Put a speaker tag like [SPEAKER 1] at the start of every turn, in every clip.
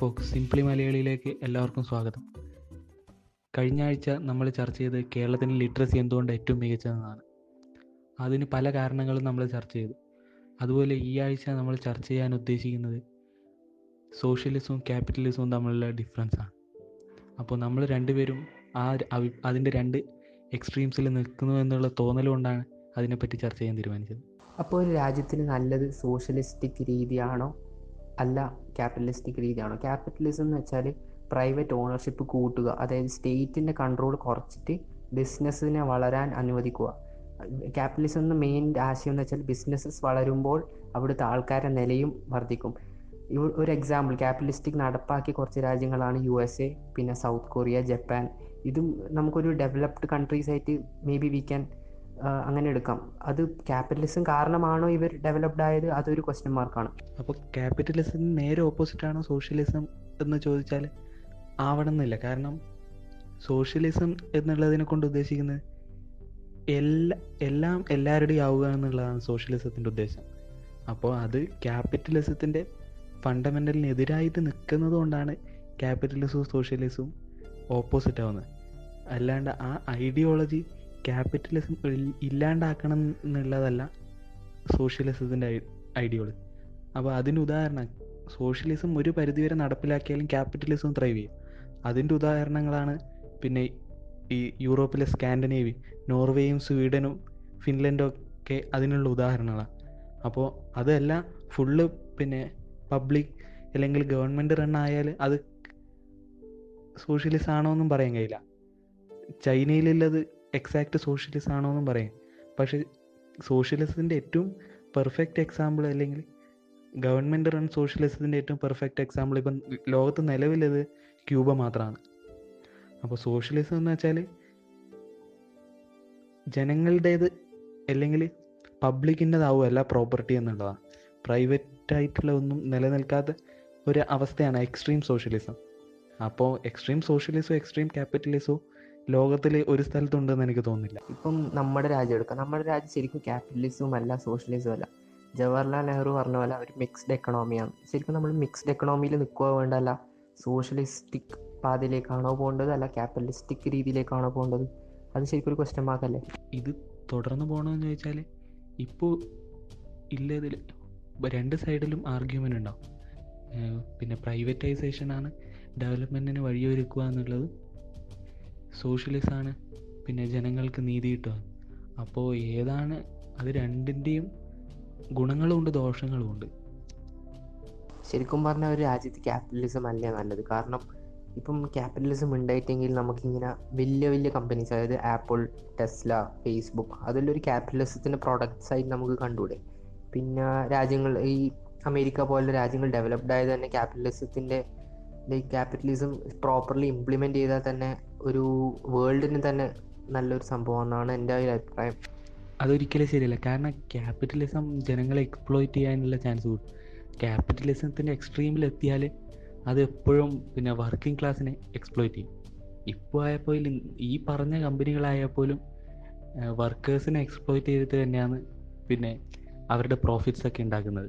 [SPEAKER 1] Fox simply മലയാളിയിലേക്ക് എല്ലാവർക്കും സ്വാഗതം കഴിഞ്ഞ ആഴ്ച നമ്മൾ ചർച്ച ചെയ്ത് കേരളത്തിന് ലിറ്ററസി എന്തുകൊണ്ട് ഏറ്റവും മികച്ചതെന്നാണ് അതിന് പല കാരണങ്ങളും നമ്മൾ ചർച്ച ചെയ്തു അതുപോലെ ഈ ആഴ്ച നമ്മൾ ചർച്ച ചെയ്യാൻ ഉദ്ദേശിക്കുന്നത് സോഷ്യലിസവും ക്യാപിറ്റലിസവും തമ്മിലുള്ള ഡിഫറൻസ് ആണ് അപ്പോൾ നമ്മൾ രണ്ടുപേരും ആ അവി- അതിൻ്റെ രണ്ട് എക്സ്ട്രീംസിൽ നിൽക്കുന്നു എന്നുള്ള തോന്നൽ കൊണ്ടാണ് അതിനെപ്പറ്റി ചർച്ച ചെയ്യാൻ തീരുമാനിച്ചത്
[SPEAKER 2] അപ്പോൾ ഒരു രാജ്യത്തിന് നല്ലത് സോഷ്യലിസ്റ്റിക് രീതിയാണോ അല്ല ക്യാപിറ്റലിസ്റ്റിക് രീതിയാണോ ക്യാപിറ്റലിസം എന്ന് വെച്ചാൽ പ്രൈവറ്റ് ഓണർഷിപ്പ് കൂട്ടുക അതായത് സ്റ്റേറ്റിൻ്റെ കൺട്രോൾ കുറച്ചിട്ട് ബിസിനസ്സിനെ വളരാൻ അനുവദിക്കുക ക്യാപിറ്റലിസം എന്ന മെയിൻ ആശയം എന്ന് വെച്ചാൽ ബിസിനസ്സസ് വളരുമ്പോൾ അവിടുത്തെ ആൾക്കാരുടെ നിലയും വർദ്ധിക്കും ഇവ- ഒരു എക്സാമ്പിൾ ക്യാപിറ്റലിസ്റ്റിക് നടപ്പാക്കിയ കുറച്ച് രാജ്യങ്ങളാണ് യു എസ് എ പിന്നെ സൗത്ത് കൊറിയ ജപ്പാൻ ഇതും നമുക്കൊരു ഡെവലപ്ഡ് കൺട്രീസ് ആയിട്ട് മേ ബി വി ക്യാൻ അങ്ങനെ എടുക്കാം അത് ക്യാപിറ്റലിസം കാരണമാണോ ഇവർ ഡെവലപ്ഡ് ആയത് അതൊരു ക്വസ്റ്റ്യൻ മാർക്കാണ്
[SPEAKER 1] അപ്പോൾ ക്യാപിറ്റലിസത്തിന് നേരെ ഓപ്പോസിറ്റ് ആണോ സോഷ്യലിസം എന്ന് ചോദിച്ചാൽ ആവണമെന്നില്ല കാരണം സോഷ്യലിസം എന്നുള്ളതിനെ കൊണ്ട് ഉദ്ദേശിക്കുന്നത് എല്ലാ എല്ലാം എല്ലാവരുടെയും ആവുക എന്നുള്ളതാണ് സോഷ്യലിസത്തിൻ്റെ ഉദ്ദേശം അപ്പോൾ അത് ക്യാപിറ്റലിസത്തിൻ്റെ ഫണ്ടമെൻ്റലിന് എതിരായിട്ട് നിൽക്കുന്നത് കൊണ്ടാണ് ക്യാപിറ്റലിസവും സോഷ്യലിസവും ഓപ്പോസിറ്റ് ആവുന്നത് അല്ലാണ്ട് ആ ഐഡിയോളജി ക്യാപിറ്റലിസം ഇല്ലാണ്ടാക്കണം എന്നുള്ളതല്ല സോഷ്യലിസത്തിൻ്റെ ഐഡിയോളജി അപ്പോൾ അതിന് ഉദാഹരണം സോഷ്യലിസം ഒരു പരിധിവരെ നടപ്പിലാക്കിയാലും ക്യാപിറ്റലിസം ത്രൈവ് ചെയ്യും അതിൻ്റെ ഉദാഹരണങ്ങളാണ് പിന്നെ ഈ യൂറോപ്പിലെ സ്കാൻഡിനേവി നോർവേയും സ്വീഡനും ഫിൻലൻഡും ഒക്കെ അതിനുള്ള ഉദാഹരണങ്ങളാണ് അപ്പോൾ അതെല്ലാം ഫുള്ള് പിന്നെ പബ്ലിക് അല്ലെങ്കിൽ ഗവൺമെൻറ് റൺ ആയാൽ അത് സോഷ്യലിസം ആണോ എന്നും പറയാൻ കഴിയില്ല ചൈനയിലുള്ളത് എക്സാക്ട് സോഷ്യലിസം ആണോ എന്നും പറയാം പക്ഷേ സോഷ്യലിസത്തിൻ്റെ ഏറ്റവും പെർഫെക്റ്റ് എക്സാമ്പിൾ അല്ലെങ്കിൽ ഗവൺമെൻറ് റൺ സോഷ്യലിസത്തിൻ്റെ ഏറ്റവും പെർഫെക്റ്റ് എക്സാമ്പിൾ ഇപ്പം ലോകത്ത് നിലവിലത് ക്യൂബ മാത്രമാണ് അപ്പോൾ സോഷ്യലിസം എന്ന് വെച്ചാൽ ജനങ്ങളുടേത് അല്ലെങ്കിൽ പബ്ലിക്കിൻ്റെതാവും അല്ല പ്രോപ്പർട്ടി എന്നുള്ളതാണ് പ്രൈവറ്റ് ആയിട്ടുള്ള ഒന്നും നിലനിൽക്കാത്ത ഒരു അവസ്ഥയാണ് എക്സ്ട്രീം സോഷ്യലിസം അപ്പോൾ എക്സ്ട്രീം സോഷ്യലിസവും എക്സ്ട്രീം ക്യാപിറ്റലിസവും ലോകത്തിൽ ഒരു സ്ഥലത്തുണ്ടെന്ന് എനിക്ക് തോന്നുന്നില്ല
[SPEAKER 2] ഇപ്പം നമ്മുടെ രാജ്യം എടുക്കാം നമ്മുടെ രാജ്യം ശരിക്കും ക്യാപിറ്റലിസവും അല്ല സോഷ്യലിസവും അല്ല ജവഹർലാൽ നെഹ്റു പറഞ്ഞ പോലെ ഒരു മിക്സ്ഡ് എക്കണോമിയാണ് ശരിക്കും നമ്മൾ മിക്സ്ഡ് എക്കണോമിയിൽ നിൽക്കുക വേണ്ടല്ല സോഷ്യലിസ്റ്റിക് പാതയിലേക്കാണോ പോകേണ്ടത് അല്ല ക്യാപിറ്റലിസ്റ്റിക് രീതിയിലേക്കാണോ പോകേണ്ടത് അത് ശരിക്കും ഒരു ക്വസ്റ്റ്യൻ മാർക്ക് അല്ലേ
[SPEAKER 1] ഇത് തുടർന്ന് പോകണമെന്ന് ചോദിച്ചാൽ ഇപ്പോൾ ഇല്ലതിൽ രണ്ട് സൈഡിലും ആർഗ്യുമെൻ്റ് ഉണ്ടാവും ഏഹ് പിന്നെ പ്രൈവറ്റൈസേഷനാണ് ഡെവലപ്മെൻറ്റിന് വഴിയൊരുക്കുക എന്നുള്ളത് സോഷ്യലിസമാണ് പിന്നെ ജനങ്ങൾക്ക് നീതി കിട്ടുക അപ്പോൾ ഏതാണ് അത് രണ്ടിൻ്റെയും ഗുണങ്ങളുമുണ്ട് ദോഷങ്ങളുമുണ്ട്
[SPEAKER 2] ശരിക്കും പറഞ്ഞാൽ ഒരു രാജ്യത്ത് ക്യാപിറ്റലിസം അല്ലേ നല്ലത് കാരണം ഇപ്പം ക്യാപിറ്റലിസം ഉണ്ടായിട്ടെങ്കിൽ നമുക്കിങ്ങനെ വലിയ വലിയ കമ്പനീസ് അതായത് ആപ്പിൾ ടെസ്ല ഫേസ്ബുക്ക് അതെല്ലാം ഒരു ക്യാപിറ്റലിസത്തിൻ്റെ പ്രൊഡക്ട്സ് ആയിട്ട് നമുക്ക് കണ്ടുകൂടെ പിന്നെ രാജ്യങ്ങൾ ഈ അമേരിക്ക പോലുള്ള രാജ്യങ്ങൾ ഡെവലപ്ഡ് ആയത് തന്നെ ക്യാപിറ്റലിസത്തിൻ്റെ ലൈക്ക് ക്യാപിറ്റലിസം പ്രോപ്പർലി ഇംപ്ലിമെൻ്റ് ചെയ്താൽ തന്നെ ഒരു വേൾഡിന് തന്നെ നല്ലൊരു സംഭവം എന്നാണ് എൻ്റെ ഒരു അഭിപ്രായം
[SPEAKER 1] അതൊരിക്കലും ശരിയല്ല കാരണം ക്യാപിറ്റലിസം ജനങ്ങളെ എക്സ്പ്ലോയിറ്റ് ചെയ്യാനുള്ള ചാൻസ് കൂടും ക്യാപിറ്റലിസത്തിൻ്റെ എക്സ്ട്രീമിൽ എത്തിയാൽ അത് എപ്പോഴും പിന്നെ വർക്കിംഗ് ക്ലാസ്സിനെ എക്സ്പ്ലോയിറ്റ് ചെയ്യും ഇപ്പോൾ ആയപ്പോൾ ഈ പറഞ്ഞ കമ്പനികളായാൽ പോലും വർക്കേഴ്സിനെ എക്സ്പ്ലോയിറ്റ് ചെയ്തിട്ട് തന്നെയാണ് പിന്നെ അവരുടെ പ്രോഫിറ്റ്സ് ഒക്കെ ഉണ്ടാക്കുന്നത്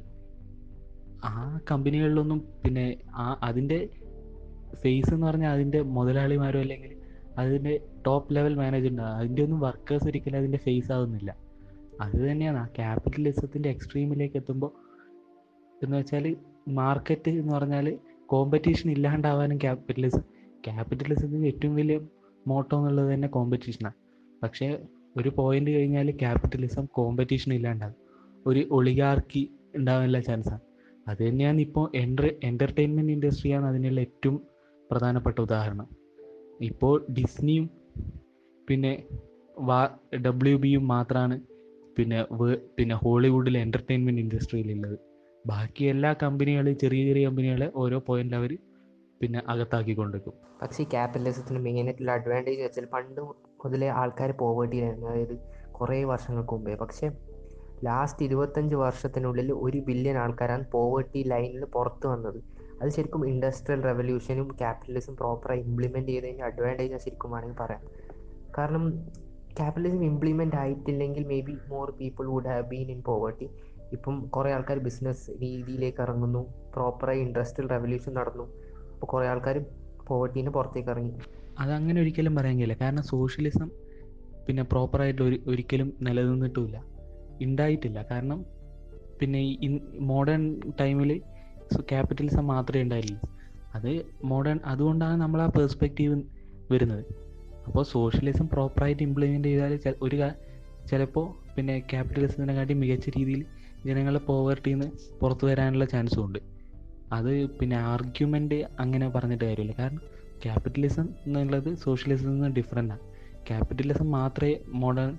[SPEAKER 1] ആ കമ്പനികളിലൊന്നും പിന്നെ ആ അതിൻ്റെ ഫേസ് എന്ന് പറഞ്ഞാൽ അതിൻ്റെ മുതലാളിമാരോ അല്ലെങ്കിൽ അതിൻ്റെ ടോപ്പ് ലെവൽ മാനേജർ ഉണ്ടാകും അതിൻ്റെ ഒന്നും വർക്കേഴ്സ് ഒരിക്കലും അതിൻ്റെ ഫേസ് ആവുന്നില്ല അത് തന്നെയാണ് ആ ക്യാപിറ്റലിസത്തിൻ്റെ എക്സ്ട്രീമിലേക്ക് എത്തുമ്പോൾ എന്ന് വെച്ചാൽ മാർക്കറ്റ് എന്ന് പറഞ്ഞാൽ കോമ്പറ്റീഷൻ ഇല്ലാണ്ടാവാനും ക്യാപിറ്റലിസം ക്യാപിറ്റലിസത്തിൻ്റെ ഏറ്റവും വലിയ മോട്ടോ എന്നുള്ളത് തന്നെ കോമ്പറ്റീഷനാണ് പക്ഷേ ഒരു പോയിന്റ് കഴിഞ്ഞാൽ ക്യാപിറ്റലിസം കോമ്പറ്റീഷൻ ഇല്ലാണ്ടാകും ഒരു ഒളിഗാർക്കി ഉണ്ടാകാനുള്ള ചാൻസാണ് അത് തന്നെയാണ് ഇപ്പോൾ എൻ്റർ എൻ്റർടൈൻമെൻറ്റ് ഇൻഡസ്ട്രിയാണ് അതിനുള്ള ഏറ്റവും പ്രധാനപ്പെട്ട ഉദാഹരണം ഇപ്പോൾ ഡിസ്നിയും പിന്നെ വാ ഡബ്ല്യു ബിയും മാത്രമാണ് പിന്നെ വേ- പിന്നെ ഹോളിവുഡിലെ എൻ്റർടൈൻമെൻറ്റ് ഇൻഡസ്ട്രിയിലുള്ളത് ബാക്കി എല്ലാ കമ്പനികളും ചെറിയ ചെറിയ കമ്പനികളെ ഓരോ പോയിന്റ് അവർ പിന്നെ അകത്താക്കിക്കൊണ്ടിരിക്കും
[SPEAKER 2] പക്ഷേ ഈ ക്യാപിറ്റലിസത്തിന് മെയിനായിട്ടുള്ള അഡ്വാൻറ്റേജ് വെച്ചാൽ പണ്ട് മുതലേ ആൾക്കാർ പോവേർട്ടിയിലായിരുന്നു അതായത് കുറേ വർഷങ്ങൾക്ക് മുമ്പേ പക്ഷേ ലാസ്റ്റ് ഇരുപത്തഞ്ച് വർഷത്തിനുള്ളിൽ ഒരു ബില്യൺ ആൾക്കാരാണ് പോവേർട്ടി ലൈനിൽ പുറത്ത് വന്നത് അത് ശരിക്കും ഇൻഡസ്ട്രിയൽ റെവല്യൂഷനും ക്യാപിറ്റലിസം പ്രോപ്പറായി ഇംപ്ലിമെൻറ്റ് ചെയ്തതിൻ്റെ അഡ്വാൻറ്റേജ് ശരിക്കും വേണമെങ്കിൽ പറയാം കാരണം ക്യാപിറ്റലിസം ഇംപ്ലിമെൻ്റ് ആയിട്ടില്ലെങ്കിൽ maybe more people would have been in poverty ഇപ്പം കുറേ ആൾക്കാർ ബിസിനസ് രീതിയിലേക്ക് ഇറങ്ങുന്നു പ്രോപ്പറായി ഇൻഡസ്ട്രിയൽ റെവല്യൂഷൻ നടന്നു അപ്പോൾ കുറേ ആൾക്കാർ പോവർട്ടീൻ്റെ പുറത്തേക്ക് ഇറങ്ങി
[SPEAKER 1] അതങ്ങനെ ഒരിക്കലും പറയാൻ കഴിയില്ല കാരണം സോഷ്യലിസം പിന്നെ പ്രോപ്പറായിട്ട് ഒരു ഒരിക്കലും നിലനിന്നിട്ടുമില്ല ഉണ്ടായിട്ടില്ല കാരണം പിന്നെ ഈ മോഡേൺ ടൈമിൽ ക്യാപിറ്റലിസം മാത്രമേ ഉണ്ടായില്ല അത് മോഡേൺ അതുകൊണ്ടാണ് നമ്മൾ ആ പെർസ്പെക്റ്റീവ് വരുന്നത് അപ്പോൾ സോഷ്യലിസം പ്രോപ്പറായിട്ട് ഇംപ്ലിമെൻ്റ് ചെയ്താൽ ചെ- ഒരു ചിലപ്പോൾ പിന്നെ ക്യാപിറ്റലിസത്തിനെക്കാട്ടി മികച്ച രീതിയിൽ ജനങ്ങളെ പോവർട്ടിയിൽ നിന്ന് പുറത്തു വരാനുള്ള ചാൻസും ഉണ്ട് അത് പിന്നെ ആർഗ്യുമെൻ്റ് അങ്ങനെ പറഞ്ഞിട്ട് കാര്യമില്ല കാരണം ക്യാപിറ്റലിസം എന്നുള്ളത് സോഷ്യലിസത്തിൽ നിന്ന് ഡിഫറെൻ്റ് ആണ് ക്യാപിറ്റലിസം മാത്രമേ മോഡേൺ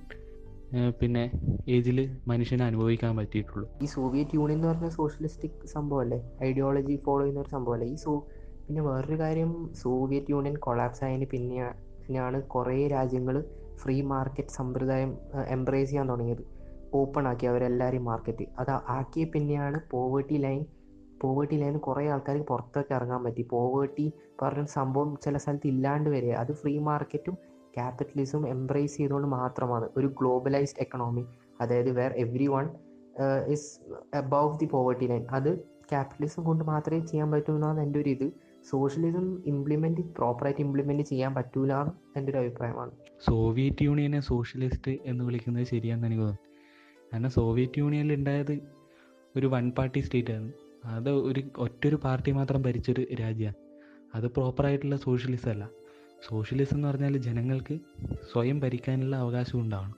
[SPEAKER 1] പിന്നെ ഏജിൽ മനുഷ്യന് അനുഭവിക്കാൻ പറ്റിയിട്ടുള്ളൂ
[SPEAKER 2] ഈ സോവിയറ്റ് യൂണിയൻ എന്ന് പറഞ്ഞ സോഷ്യലിസ്റ്റിക് സംഭവമല്ലേ ഐഡിയോളജി ഫോളോ ചെയ്യുന്ന ഒരു സംഭവമല്ലേ ഈ സോ പിന്നെ വേറൊരു കാര്യം സോവിയറ്റ് യൂണിയൻ കൊളാപ്സ് ആയതിന് പിന്നെ പിന്നെയാണ് കുറേ രാജ്യങ്ങൾ ഫ്രീ മാർക്കറ്റ് സമ്പ്രദായം എംബ്രേസ് ചെയ്യാൻ തുടങ്ങിയത് ഓപ്പൺ ആക്കി അവരെല്ലാവരെയും മാർക്കറ്റ് അത് ആക്കിയ പിന്നെയാണ് പോവേർട്ടി ലൈൻ പോവേർട്ടി ലൈൻ കുറേ ആൾക്കാർക്ക് പുറത്തൊക്കെ ഇറങ്ങാൻ പറ്റി പോവേർട്ടി പറഞ്ഞ സംഭവം ചില സ്ഥലത്ത് ഇല്ലാണ്ട് വരെ അത് ഫ്രീ മാർക്കറ്റും ക്യാപിറ്റലിസവും എംബ്രേസ് ചെയ്തുകൊണ്ട് മാത്രമാണ് ഒരു ഗ്ലോബലൈസ്ഡ് എക്കണോമി അതായത് where everyone is above the poverty line അത് ക്യാപിറ്റലിസം കൊണ്ട് മാത്രമേ ചെയ്യാൻ പറ്റൂ എന്നാണ് എൻ്റെ ഒരു ഇത് സോഷ്യലിസം ഇംപ്ലിമെൻറ്റ് പ്രോപ്പറായിട്ട് ഇംപ്ലിമെൻറ്റ് ചെയ്യാൻ പറ്റൂല എന്ന് എൻ്റെ ഒരു അഭിപ്രായമാണ്
[SPEAKER 1] സോവിയറ്റ് യൂണിയനെ സോഷ്യലിസ്റ്റ് എന്ന് വിളിക്കുന്നത് ശരിയാണെന്ന് എനിക്ക് തോന്നുന്നു കാരണം സോവിയറ്റ് യൂണിയനിൽ ഉണ്ടായത് ഒരു വൺ പാർട്ടി സ്റ്റേറ്റ് ആണ് അത് ഒരു ഒറ്റൊരു പാർട്ടി മാത്രം ഭരിച്ചൊരു രാജ്യമാണ് അത് പ്രോപ്പറായിട്ടുള്ള സോഷ്യലിസം അല്ല സോഷ്യലിസം എന്ന് പറഞ്ഞാൽ ജനങ്ങൾക്ക് സ്വയം ഭരിക്കാനുള്ള അവകാശം ഉണ്ടാവണം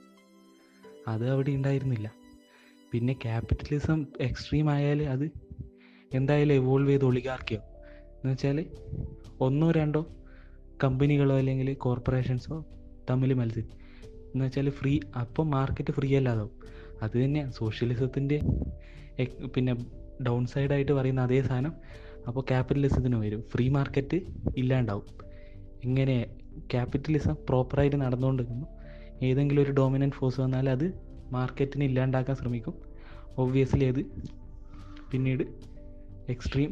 [SPEAKER 1] അത് അവിടെ ഉണ്ടായിരുന്നില്ല പിന്നെ ക്യാപിറ്റലിസം എക്സ്ട്രീം ആയാൽ അത് എന്തായാലും എവോൾവ് ചെയ്ത് ഒളിഗാർക്കിയോ എന്ന് വെച്ചാൽ ഒന്നോ രണ്ടോ കമ്പനികളോ അല്ലെങ്കിൽ കോർപ്പറേഷൻസോ തമ്മിൽ മത്സരം എന്ന് വെച്ചാൽ ഫ്രീ അപ്പം മാർക്കറ്റ് ഫ്രീ അല്ലാതാവും അത് തന്നെയാണ് സോഷ്യലിസത്തിൻ്റെ പിന്നെ ഡൗൺ സൈഡായിട്ട് പറയുന്ന അതേ സാധനം അപ്പോൾ ക്യാപിറ്റലിസത്തിന് വരും ഫ്രീ മാർക്കറ്റ് ഇല്ലാണ്ടാവും ഇങ്ങനെ ക്യാപിറ്റലിസം പ്രോപ്പറായിട്ട് നടന്നുകൊണ്ടിരിക്കുന്നു ഏതെങ്കിലും ഒരു ഡോമിനൻറ്റ് ഫോഴ്സ് വന്നാൽ അത് മാർക്കറ്റിനെ ഇല്ലാണ്ടാക്കാൻ ശ്രമിക്കും ഒബ്വിയസ്ലി അത് പിന്നീട് എക്സ്ട്രീം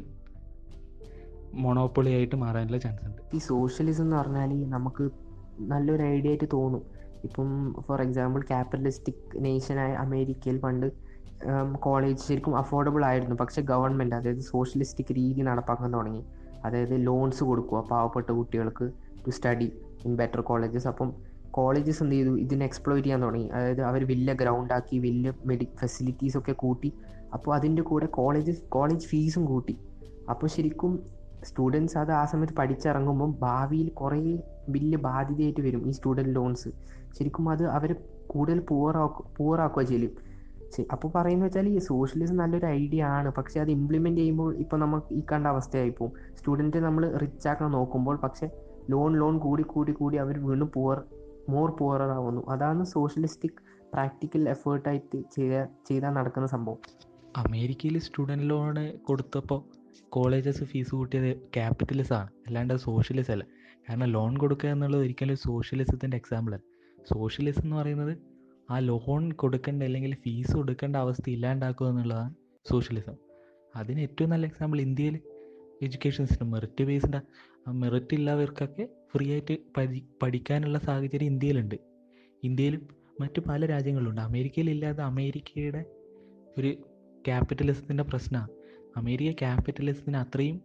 [SPEAKER 1] മൊണോപ്പൊളി ആയിട്ട് മാറാനുള്ള ചാൻസ് ഉണ്ട്
[SPEAKER 2] ഈ സോഷ്യലിസം എന്ന് പറഞ്ഞാൽ നമുക്ക് നല്ലൊരു ഐഡിയ ആയിട്ട് തോന്നും ഇപ്പം ഫോർ എക്സാമ്പിൾ ക്യാപിറ്റലിസ്റ്റിക് നേഷനായ അമേരിക്കയിൽ പണ്ട് കോളേജ് ശരിക്കും അഫോർഡബിൾ ആയിരുന്നു പക്ഷെ ഗവൺമെൻറ് അതായത് സോഷ്യലിസ്റ്റിക് രീതി നടപ്പാക്കാൻ തുടങ്ങി അതായത് ലോൺസ് കൊടുക്കുക പാവപ്പെട്ട കുട്ടികൾക്ക് to study in better colleges അപ്പം കോളേജസ് എന്ത് ചെയ്തു ഇതിനെ എക്സ്പ്ലോയിറ്റ് ചെയ്യാൻ തുടങ്ങി അതായത് അവർ വലിയ ഗ്രൗണ്ട് ആക്കി വലിയ മെഡി ഫെസിലിറ്റീസ് ഒക്കെ കൂട്ടി അപ്പോൾ അതിൻ്റെ കൂടെ കോളേജ് കോളേജ് ഫീസും കൂട്ടി അപ്പോൾ ശരിക്കും സ്റ്റുഡൻസ് അത് ആ സമയത്ത് പഠിച്ചിറങ്ങുമ്പം ഭാവിയിൽ കുറേ വലിയ ബാധ്യതയായിട്ട് വരും ഈ സ്റ്റുഡൻറ് ലോൺസ് ശരിക്കും അത് അവർ കൂടുതൽ പൂവറാക്കുക പൂവറാക്കുക ചെയ്യും ശരി അപ്പോൾ പറയുന്നത് വെച്ചാൽ ഈ സോഷ്യലിസം നല്ലൊരു ഐഡിയ ആണ് പക്ഷേ അത് ഇംപ്ലിമെൻറ്റ് ചെയ്യുമ്പോൾ ഇപ്പോൾ നമുക്ക് ഈ കണ്ട അവസ്ഥയായി പോകും സ്റ്റുഡൻറ്റ് നമ്മൾ റിച്ച് ആക്കാൻ നോക്കുമ്പോൾ പക്ഷേ ലോൺ ലോൺ കൂടി കൂടി കൂടി അവർ വീണ്ടും പുവർ മോർ പുവറർ ആവുന്നു അതാണ് സോഷ്യലിസ്റ്റിക് പ്രാക്ടിക്കൽ എഫേർട്ടായിട്ട് ചെയ്ത ചെയ്താൽ നടക്കുന്ന സംഭവം
[SPEAKER 1] അമേരിക്കയിൽ സ്റ്റുഡൻറ് ലോൺ കൊടുത്തപ്പോൾ കോളേജസ് ഫീസ് കൂട്ടിയത് ക്യാപിറ്റലിസം ആണ് അല്ലാണ്ട് സോഷ്യലിസം അല്ല കാരണം ലോൺ കൊടുക്കുക എന്നുള്ളത് ഒരിക്കലും സോഷ്യലിസത്തിൻ്റെ എക്സാമ്പിൾ അല്ല സോഷ്യലിസം എന്ന് പറയുന്നത് ആ ലോൺ കൊടുക്കേണ്ട അല്ലെങ്കിൽ ഫീസ് കൊടുക്കേണ്ട അവസ്ഥ ഇല്ലാണ്ടാക്കുക എന്നുള്ളതാണ് സോഷ്യലിസം അതിന് ഏറ്റവും നല്ല എക്സാമ്പിൾ ഇന്ത്യയിൽ education system merit based merit ഇല്ലാത്തവർക്കൊക്കെ ഫ്രീ ആയിട്ട് പഠി പഠിക്കാനുള്ള സാഹചര്യം ഇന്ത്യയിലുണ്ട് ഇന്ത്യയിലും മറ്റു പല രാജ്യങ്ങളിലുണ്ട് അമേരിക്കയിൽ ഇല്ലാതെ അമേരിക്കയുടെ ഒരു ക്യാപിറ്റലിസത്തിൻ്റെ പ്രശ്നമാണ് അമേരിക്ക ക്യാപിറ്റലിസത്തിന് അത്രയും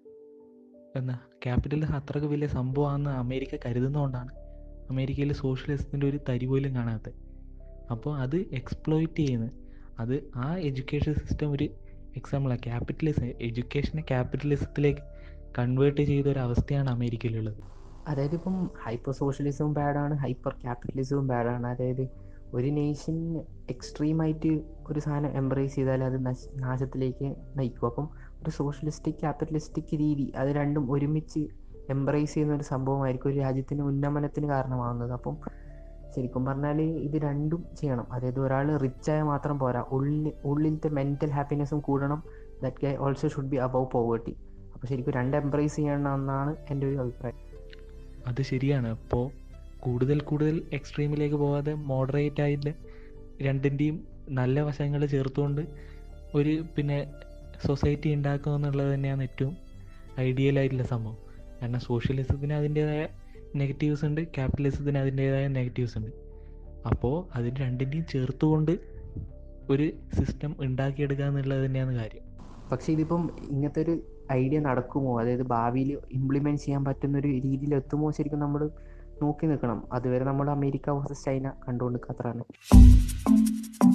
[SPEAKER 1] എന്താ ക്യാപിറ്റലിസം അത്രയ്ക്ക് വലിയ സംഭവമാണെന്ന് അമേരിക്ക കരുതുന്നതുകൊണ്ടാണ് അമേരിക്കയിൽ സോഷ്യലിസത്തിൻ്റെ ഒരു തരി പോലും കാണാത്തത് അപ്പോൾ അത് എക്സ്പ്ലോയിറ്റ് ചെയ്യുന്നത് അത് ആ എഡ്യൂക്കേഷൻ സിസ്റ്റം ഒരു എക്സാമ്പിളാണ് ക്യാപിറ്റലിസം എഡ്യൂക്കേഷനെ ക്യാപിറ്റലിസത്തിലേക്ക് കൺവേർട്ട് ചെയ്ത ഒരു അവസ്ഥയാണ് അമേരിക്കയിലുള്ളത്
[SPEAKER 2] അതായത് ഇപ്പം ഹൈപ്പർ സോഷ്യലിസവും ബാഡാണ് ഹൈപ്പർ ക്യാപിറ്റലിസവും ബാഡാണ് അതായത് ഒരു നേഷൻ എക്സ്ട്രീമായിട്ട് ഒരു സാധനം എംബ്രേസ് ചെയ്താൽ അത് നശ് നാശത്തിലേക്ക് നയിക്കും അപ്പം ഒരു സോഷ്യലിസ്റ്റിക് ക്യാപിറ്റലിസ്റ്റിക് രീതി അത് രണ്ടും ഒരുമിച്ച് എംബ്രേസ് ചെയ്യുന്ന ഒരു സംഭവമായിരിക്കും ഒരു രാജ്യത്തിൻ്റെ ഉന്നമനത്തിന് കാരണമാകുന്നത് അപ്പം ശരിക്കും പറഞ്ഞാൽ ഇത് രണ്ടും ചെയ്യണം അതായത് ഒരാൾ റിച്ചായാൽ മാത്രം പോരാ ഉള്ളിൽ ഉള്ളിലത്തെ മെൻറ്റൽ ഹാപ്പിനെസ്സും കൂടണം that guy also should be above poverty അപ്പോൾ ശരിക്കും രണ്ട് എംബ്രേസ് ചെയ്യണമെന്നാണ് എൻ്റെ ഒരു അഭിപ്രായം
[SPEAKER 1] അത് ശരിയാണ് അപ്പോൾ കൂടുതൽ കൂടുതൽ എക്സ്ട്രീമിലേക്ക് പോകാതെ മോഡറേറ്റ് ആയിട്ട് രണ്ടിൻ്റെയും നല്ല വശങ്ങൾ ചേർത്തുകൊണ്ട് ഒരു പിന്നെ സൊസൈറ്റി ഉണ്ടാക്കുക എന്നുള്ളത് തന്നെയാണ് ഏറ്റവും ഐഡിയൽ ആയിട്ടുള്ള സംഭവം കാരണം സോഷ്യലിസത്തിന് അതിൻ്റേതായ നെഗറ്റീവ്സ് ഉണ്ട് ക്യാപിറ്റലിസത്തിന് അതിൻ്റേതായ നെഗറ്റീവ്സ് ഉണ്ട് അപ്പോൾ അതിന് രണ്ടിൻ്റെയും ചേർത്തുകൊണ്ട് ഒരു സിസ്റ്റം ഉണ്ടാക്കിയെടുക്കുക എന്നുള്ളത് തന്നെയാണ് കാര്യം
[SPEAKER 2] പക്ഷേ ഇതിപ്പം ഇങ്ങനത്തെ ഒരു ഐഡിയ നടക്കുമോ അതായത് ഭാവിയിൽ ഇംപ്ലിമെൻറ്റ് ചെയ്യാൻ പറ്റുന്ന ഒരു രീതിയിൽ എത്തുമോ ശരിക്കും നമ്മൾ നോക്കി നിൽക്കണം അതുവരെ നമ്മൾ അമേരിക്ക വേഴ്സസ് ചൈന കണ്ടുകൊണ്ട് നിൽക്കുക അത്രയാണ്